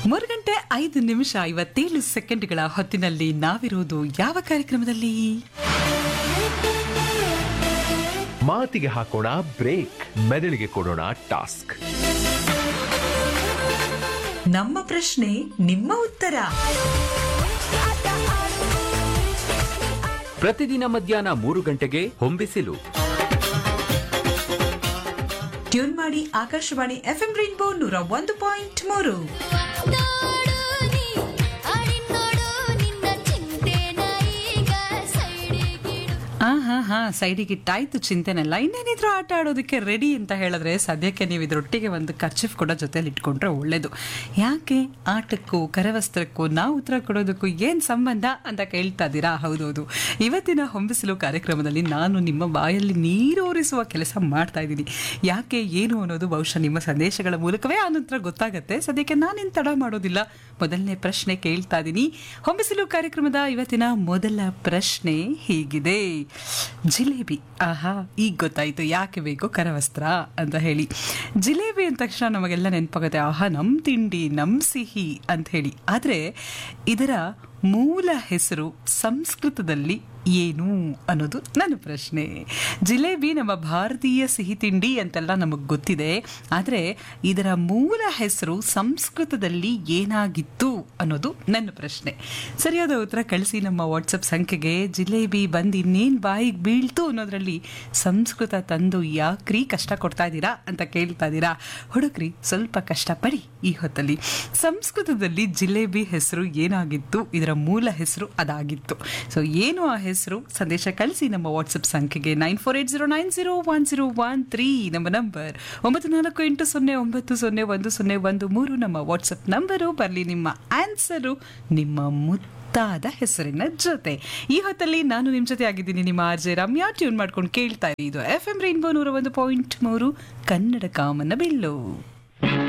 ಮೂರು ಗಂಟೆ ಐದು ನಿಮಿಷ ಐವತ್ತೇಳು ಸೆಕೆಂಡ್ಗಳ ಹೊತ್ತಿನಲ್ಲಿ ನಾವಿರುವುದು ಯಾವ ಕಾರ್ಯಕ್ರಮದಲ್ಲಿ ಮಾತಿಗೆ ಹಾಕೋಣ ಬ್ರೇಕ್ ಮೆದುಳಿಗೆ ಕೊಡೋಣ ಟಾಸ್ಕ್ ನಮ್ಮ ಪ್ರಶ್ನೆ ನಿಮ್ಮ ಉತ್ತರ ಪ್ರತಿದಿನ ಮಧ್ಯಾಹ್ನ ಮೂರು ಗಂಟೆಗೆ ಹೊಂಬಿಸಿಲು ಟ್ಯೂನ್ ಮಾಡಿ ಆಕಾಶವಾಣಿ ಎಫ್ಎಂ ರೈನ್ಬೋ ನೂರ ಒಂದು ಪಾಯಿಂಟ್ ಮೂರು ನೋಡು ನೀ ಅಡಿ ನೋಡು ನಿನ್ನ ಚಿಂತೆನ ಈಗ ಸೈಡಿಗಿಡು ಆ ಹಾ ಹಾ ಸೈಡಿಗೆ ಇಟ್ಟಾಯ್ತು ಚಿಂತೆನೆಲ್ಲ ಇನ್ನೇನಿದ್ರು ಆಟ ಆಡೋದಕ್ಕೆ ರೆಡಿ ಅಂತ ಹೇಳಿದ್ರೆ ಸದ್ಯಕ್ಕೆ ನೀವು ಇದ್ರೊಟ್ಟಿಗೆ ಒಂದು ಖರ್ಚಿಫ್ ಕೂಡ ಜೊತೆಲಿ ಇಟ್ಕೊಂಡ್ರೆ ಒಳ್ಳೇದು ಯಾಕೆ ಆಟಕ್ಕೂ ಕರವಸ್ತ್ರಕ್ಕೂ ನಾವು ಉತ್ತರ ಕೊಡೋದಕ್ಕೂ ಏನು ಸಂಬಂಧ ಅಂತ ಕೇಳ್ತಾ ಇದ್ದೀರಾ ಹೌದೌದು ಇವತ್ತಿನ ಹೊಂಬಿಸಲು ಕಾರ್ಯಕ್ರಮದಲ್ಲಿ ನಾನು ನಿಮ್ಮ ಬಾಯಲ್ಲಿ ನೀರೂರಿಸುವ ಕೆಲಸ ಮಾಡ್ತಾ ಇದ್ದೀನಿ ಯಾಕೆ ಏನು ಅನ್ನೋದು ಬಹುಶಃ ನಿಮ್ಮ ಸಂದೇಶಗಳ ಮೂಲಕವೇ ಆನಂತರ ಗೊತ್ತಾಗತ್ತೆ ಸದ್ಯಕ್ಕೆ ನಾನೇನು ತಡ ಮಾಡೋದಿಲ್ಲ ಮೊದಲನೇ ಪ್ರಶ್ನೆ ಕೇಳ್ತಾ ಇದ್ದೀನಿ ಹೊಂಬಿಸಲು ಕಾರ್ಯಕ್ರಮದ ಇವತ್ತಿನ ಮೊದಲ ಪ್ರಶ್ನೆ ಹೀಗಿದೆ ಜಿಲೇಬಿ ಆಹಾ ಈಗ ಗೊತ್ತಾಯ್ತು ಯಾಕೆ ಬೇಕು ಕರವಸ್ತ್ರ ಅಂತ ಹೇಳಿ ಜಿಲೇಬಿ ಅಂದ ತಕ್ಷಣ ನಮಗೆಲ್ಲ ನೆನಪಾಗುತ್ತೆ ಆಹಾ ನಮ್ ತಿಂಡಿ ನಮ್ ಸಿಹಿ ಅಂತ ಹೇಳಿ ಆದರೆ ಇದರ ಮೂಲ ಹೆಸರು ಸಂಸ್ಕೃತದಲ್ಲಿ ಏನು ಅನ್ನೋದು ನನ್ನ ಪ್ರಶ್ನೆ ಜಿಲೇಬಿ ನಮ್ಮ ಭಾರತೀಯ ಸಿಹಿ ತಿಂಡಿ ಅಂತೆಲ್ಲ ನಮಗೆ ಗೊತ್ತಿದೆ ಆದರೆ ಇದರ ಮೂಲ ಹೆಸರು ಸಂಸ್ಕೃತದಲ್ಲಿ ಏನಾಗಿತ್ತು ಅನ್ನೋದು ನನ್ನ ಪ್ರಶ್ನೆ ಸರಿಯಾದ ಉತ್ತರ ಕಳಿಸಿ ನಮ್ಮ ವಾಟ್ಸಪ್ ಸಂಖ್ಯೆಗೆ ಜಿಲೇಬಿ ಬಂದು ಇನ್ನೇನು ಬಾಯಿಗೆ ಬೀಳ್ತು ಅನ್ನೋದ್ರಲ್ಲಿ ಸಂಸ್ಕೃತ ತಂದು ಯಾಕ್ರಿ ಕಷ್ಟ ಕೊಡ್ತಾ ಇದ್ದೀರಾ ಅಂತ ಕೇಳ್ತಾ ಇದ್ದೀರಾ ಹುಡುಗ್ರಿ ಸ್ವಲ್ಪ ಕಷ್ಟಪಡಿ ಈ ಹೊತ್ತಲ್ಲಿ ಸಂಸ್ಕೃತದಲ್ಲಿ ಜಿಲೇಬಿ ಹೆಸರು ಏನಾಗಿತ್ತು ಇದರ ಮೂಲ ಹೆಸರು ಅದಾಗಿತ್ತು ಸೊ ಏನು ಆ ಹೆಸರು ಸಂದೇಶ ಕಳಿಸಿ ನಮ್ಮ ವಾಟ್ಸಪ್ ಸಂಖ್ಯೆಗೆ nine four eight zero nine zero one zero one three ನಮ್ಮ ನಂಬರ್ ಒಂಬತ್ತು ನಾಲ್ಕು ಎಂಟು ಸೊನ್ನೆ ಒಂಬತ್ತು ಸೊನ್ನೆ ಒಂದು ಸೊನ್ನೆ ಒಂದು ಮೂರು ನಮ್ಮ ವಾಟ್ಸಪ್ ನಂಬರು ಬರಲಿ ನಿಮ್ಮ ಆನ್ಸರು ನಿಮ್ಮ ಮುತ್ತಾದ ಹೆಸರಿನ ಜೊತೆ ಈ ಹೊತ್ತಲ್ಲಿ ನಾನು ನಿಮ್ಮ ಜೊತೆ ಆಗಿದ್ದೀನಿ ನಿಮ್ಮ ಆರ್ ಜೆ ರಮ್ಯಾ ಟ್ಯೂನ್ ಮಾಡ್ಕೊಂಡು ಕೇಳ್ತಾ ಇರಿ ಇದು ಎಫ್ ಎಂ ರೈನ್ಬೋ ನೂರ ಒಂದು ಪಾಯಿಂಟ್ ಮೂರು ಕನ್ನಡ ಕಾಮನ ಬಿಲ್ಲು